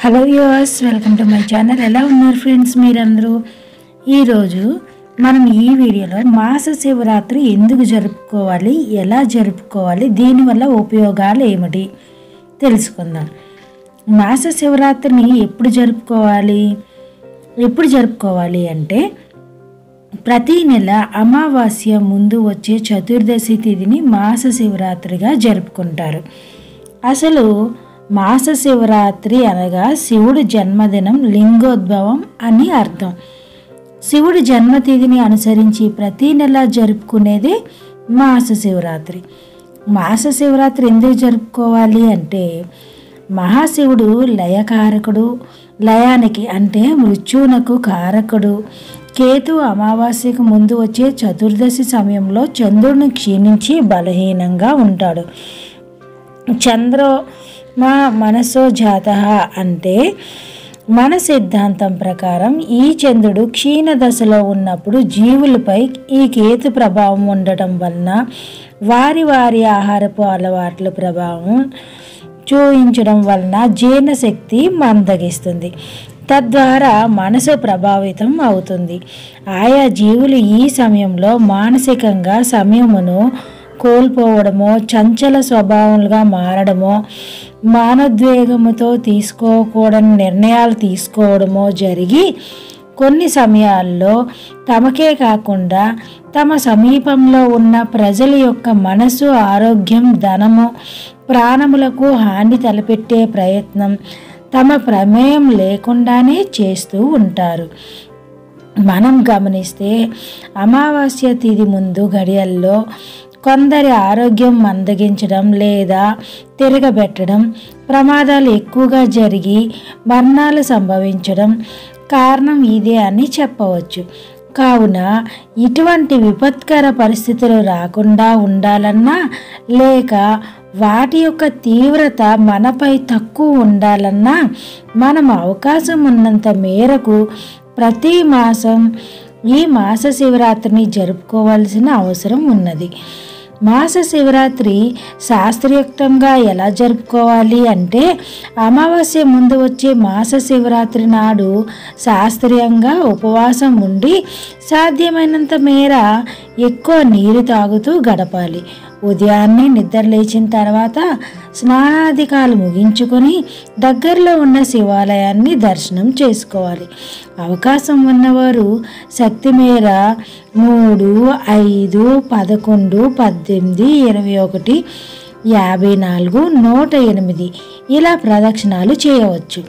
hello yours welcome to my channel ఎలా ఉన్నారు friends మీరందరూ ఈరోజు మనం ఈ వీడియోలో మాస శివరాత్రి ఎందుకు జరుపుకోవాలి ఎలా జరుపుకోవాలి దీనివల్ల ఉపయోగాలు ఏమిటి తెలుసుకుందాం మాస శివరాత్రిని ఎప్పుడు జరుపుకోవాలి ఎప్పుడు జరుపుకోవాలి అంటే ప్రతి నెల అమావాస్య ముందు వచ్చే చతుర్దశి తిథిని మాస శివరాత్రిగా జరుపుకుంటారు అసలు మాస శివరాత్రి అనగా శివుడి జన్మదినం లింగోద్భవం అని అర్థం శివుడి జన్మతిథిని అనుసరించి ప్రతి నెల జరుపుకునేదే మాస శివరాత్రి మాస శివరాత్రి ఎందుకు జరుపుకోవాలి అంటే మహాశివుడు లయకారకుడు లయానికి అంటే మృత్యువునకు కారకుడు కేతు అమావాస్యకు ముందు వచ్చే చతుర్దశి సమయంలో చంద్రుడిని క్షీణించి బలహీనంగా ఉంటాడు చంద్రో మా మనసో జాత అంటే మన సిద్ధాంతం ప్రకారం ఈ చంద్రుడు క్షీణ దశలో ఉన్నప్పుడు జీవులపై ఈ కేతు ప్రభావం ఉండటం వలన వారి వారి ఆహారపు అలవాట్ల ప్రభావం చూపించడం వలన జీర్ణశక్తి మందగిస్తుంది తద్వారా మనసు ప్రభావితం అవుతుంది ఆయా జీవులు ఈ సమయంలో మానసికంగా సమయమును కోల్పోవడమో చంచల స్వభావాలుగా మారడమో మానోద్వేగముతో తీసుకోకూడని నిర్ణయాలు తీసుకోవడమో జరిగి కొన్ని సమయాల్లో తమకే కాకుండా తమ సమీపంలో ఉన్న ప్రజల యొక్క మనసు ఆరోగ్యం ధనము ప్రాణములకు హాని తలపెట్టే ప్రయత్నం తమ ప్రమేయం లేకుండానే చేస్తూ ఉంటారు మనం గమనిస్తే అమావాస్య తిథి ముందు గడియల్లో కొందరి ఆరోగ్యం మందగించడం లేదా తిరగబెట్టడం ప్రమాదాలు ఎక్కువగా జరిగి మరణాలు సంభవించడం కారణం ఇదే అని చెప్పవచ్చు కావున ఇటువంటి విపత్కర పరిస్థితులు రాకుండా ఉండాలన్నా లేక వాటి యొక్క తీవ్రత మనపై తక్కువ ఉండాలన్నా మనం అవకాశం ఉన్నంత మేరకు ప్రతి మాసం ఈ మాస శివరాత్రిని జరుపుకోవాల్సిన అవసరం ఉన్నది మాస శివరాత్రి శాస్త్రయుక్తంగా ఎలా జరుపుకోవాలి అంటే అమావాస్య ముందు వచ్చే మాస శివరాత్రి నాడు శాస్త్రీయంగా ఉపవాసం ఉండి సాధ్యమైనంత మేర ఎక్కువ నీరు తాగుతూ గడపాలి ఉదయాన్నే నిద్ర లేచిన తర్వాత స్నానాధికాలు ముగించుకొని దగ్గరలో ఉన్న శివాలయాన్ని దర్శనం చేసుకోవాలి అవకాశం ఉన్నవారు శక్తి మేర మూడు ఐదు పదకొండు పద్దెనిమిది ఇరవై ఒకటి యాభై నాలుగు నూట ఎనిమిది ఇలా ప్రదక్షిణాలు చేయవచ్చు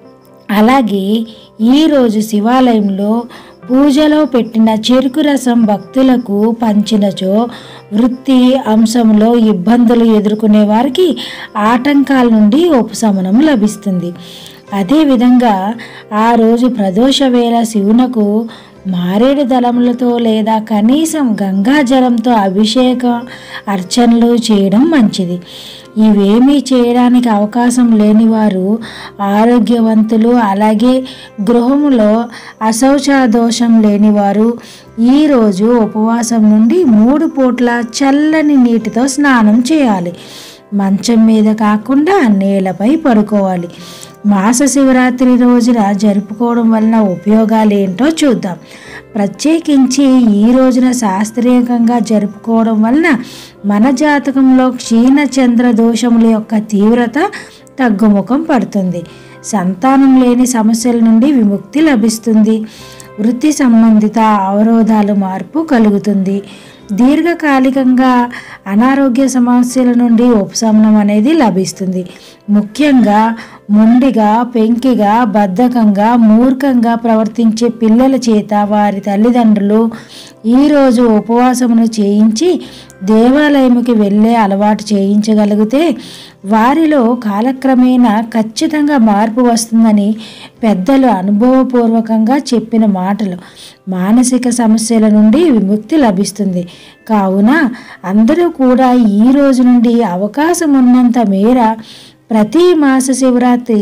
అలాగే ఈరోజు శివాలయంలో పూజలో పెట్టిన చెరుకు రసం భక్తులకు పంచినచో వృత్తి అంశంలో ఇబ్బందులు ఎదుర్కొనే వారికి ఆటంకాల నుండి ఉపశమనం లభిస్తుంది అదేవిధంగా ఆ రోజు ప్రదోష వేళ శివునకు మారేడు దళములతో లేదా కనీసం గంగాజలంతో అభిషేకం అర్చనలు చేయడం మంచిది ఇవేమీ చేయడానికి అవకాశం లేని వారు ఆరోగ్యవంతులు అలాగే గృహములో అశౌచ దోషం లేనివారు ఈరోజు ఉపవాసం నుండి మూడు పూట్ల చల్లని నీటితో స్నానం చేయాలి మంచం మీద కాకుండా నేలపై పడుకోవాలి మాస శివరాత్రి రోజున జరుపుకోవడం వలన ఉపయోగాలు ఏంటో చూద్దాం ప్రత్యేకించి ఈ రోజున శాస్త్రీయంగా జరుపుకోవడం వలన మన జాతకంలో క్షీణ చంద్ర దోషముల యొక్క తీవ్రత తగ్గుముఖం పడుతుంది సంతానం లేని సమస్యల నుండి విముక్తి లభిస్తుంది వృత్తి సంబంధిత అవరోధాలు మార్పు కలుగుతుంది దీర్ఘకాలికంగా అనారోగ్య సమస్యల నుండి ఉపశమనం అనేది లభిస్తుంది ముఖ్యంగా మొండిగా పెంకిగా బద్ధకంగా మూర్ఖంగా ప్రవర్తించే పిల్లల చేత వారి తల్లిదండ్రులు ఈరోజు ఉపవాసమును చేయించి దేవాలయముకి వెళ్ళే అలవాటు చేయించగలిగితే వారిలో కాలక్రమేణా ఖచ్చితంగా మార్పు వస్తుందని పెద్దలు అనుభవపూర్వకంగా చెప్పిన మాటలు మానసిక సమస్యల నుండి విముక్తి లభిస్తుంది కావున అందరూ కూడా ఈ రోజు నుండి అవకాశం ఉన్నంత మేర ప్రతి మాస శివరాత్రి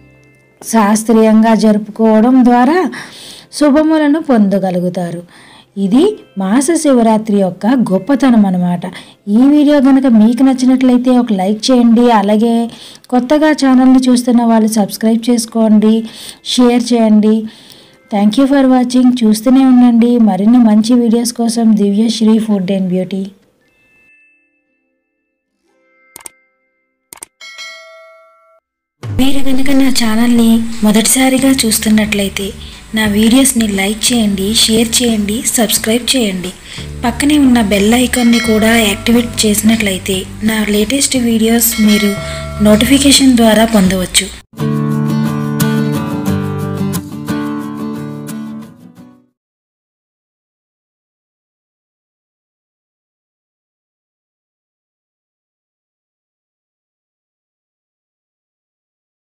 శాస్త్రీయంగా జరుపుకోవడం ద్వారా శుభములను పొందగలుగుతారు ఇది మాస శివరాత్రి యొక్క గొప్పతనం అన్నమాట ఈ వీడియో కనుక మీకు నచ్చినట్లయితే ఒక లైక్ చేయండి అలాగే కొత్తగా ఛానల్ని చూస్తున్న వాళ్ళు సబ్స్క్రైబ్ చేసుకోండి షేర్ చేయండి థ్యాంక్ యూ ఫర్ వాచింగ్ చూస్తూనే ఉండండి మరిన్ని మంచి వీడియోస్ కోసం దివ్యశ్రీ ఫుడ్ అండ్ బ్యూటీ మీరు కనుక నా ఛానల్ని మొదటిసారిగా చూస్తున్నట్లయితే నా వీడియోస్ని లైక్ చేయండి షేర్ చేయండి సబ్స్క్రైబ్ చేయండి పక్కనే ఉన్న బెల్ ఐకాన్ని కూడా యాక్టివేట్ చేసినట్లయితే నా లేటెస్ట్ వీడియోస్ మీరు నోటిఫికేషన్ ద్వారా పొందవచ్చు